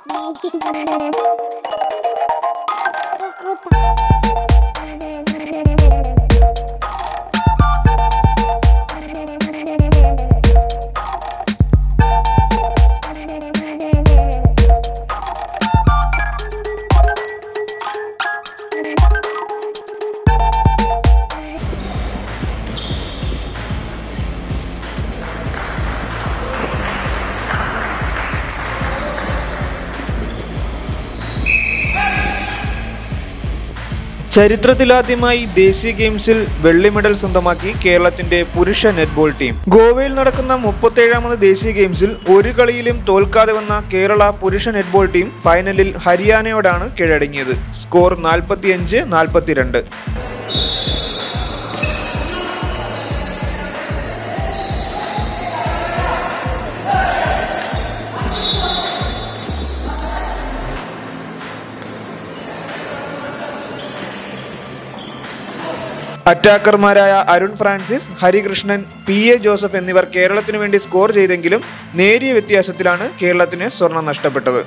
ചരിത്രത്തിലാദ്യമായി ദേശീയ ഗെയിംസിൽ വെള്ളി മെഡൽ സ്വന്തമാക്കി കേരളത്തിന്റെ പുരുഷ നെറ്റ്ബോൾ ടീം ഗോവയിൽ നടക്കുന്ന മുപ്പത്തേഴാമത് ദേശീയ ഗെയിംസിൽ ഒരു കളിയിലും തോൽക്കാതെ വന്ന കേരള പുരുഷ നെറ്റ്ബോൾ ടീം ഫൈനലിൽ ഹരിയാനയോടാണ് കീഴടങ്ങിയത് സ്കോർ നാൽപ്പത്തിയഞ്ച് നാൽപ്പത്തിരണ്ട് അറ്റാക്കർമാരായ അരുൺ ഫ്രാൻസിസ് ഹരികൃഷ്ണൻ പി എ ജോസഫ് എന്നിവർ കേരളത്തിനു വേണ്ടി സ്കോർ ചെയ്തെങ്കിലും നേരിയ വ്യത്യാസത്തിലാണ് കേരളത്തിന് സ്വർണം നഷ്ടപ്പെട്ടത്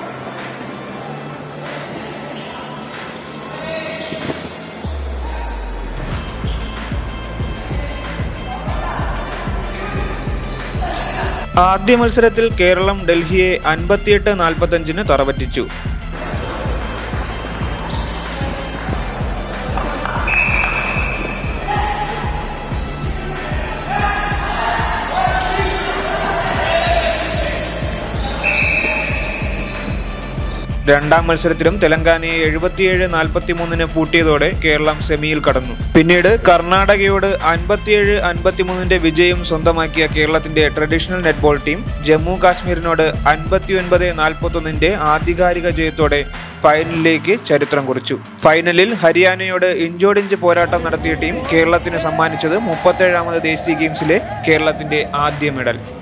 ആദ്യ മത്സരത്തിൽ കേരളം ഡൽഹിയെ അൻപത്തിയെട്ട് നാൽപ്പത്തഞ്ചിന് തറപറ്റിച്ചു രണ്ടാം മത്സരത്തിലും തെലങ്കാനയെ എഴുപത്തിയേഴ് നാൽപ്പത്തി മൂന്നിന് പൂട്ടിയതോടെ കേരളം സെമിയിൽ കടന്നു പിന്നീട് കർണാടകയോട് അൻപത്തിയേഴ് അൻപത്തിമൂന്നിന്റെ വിജയം സ്വന്തമാക്കിയ കേരളത്തിന്റെ ട്രഡീഷണൽ നെറ്റ്ബോൾ ടീം ജമ്മു കാശ്മീരിനോട് അൻപത്തിയൊൻപത് നാൽപ്പത്തൊന്നിന്റെ ആധികാരിക ജയത്തോടെ ഫൈനലിലേക്ക് ചരിത്രം കുറിച്ചു ഫൈനലിൽ ഹരിയാനയോട് ഇഞ്ചോടിഞ്ച് പോരാട്ടം നടത്തിയ ടീം കേരളത്തിന് സമ്മാനിച്ചത് മുപ്പത്തേഴാമത് ദേശീയ ഗെയിംസിലെ കേരളത്തിന്റെ ആദ്യ മെഡൽ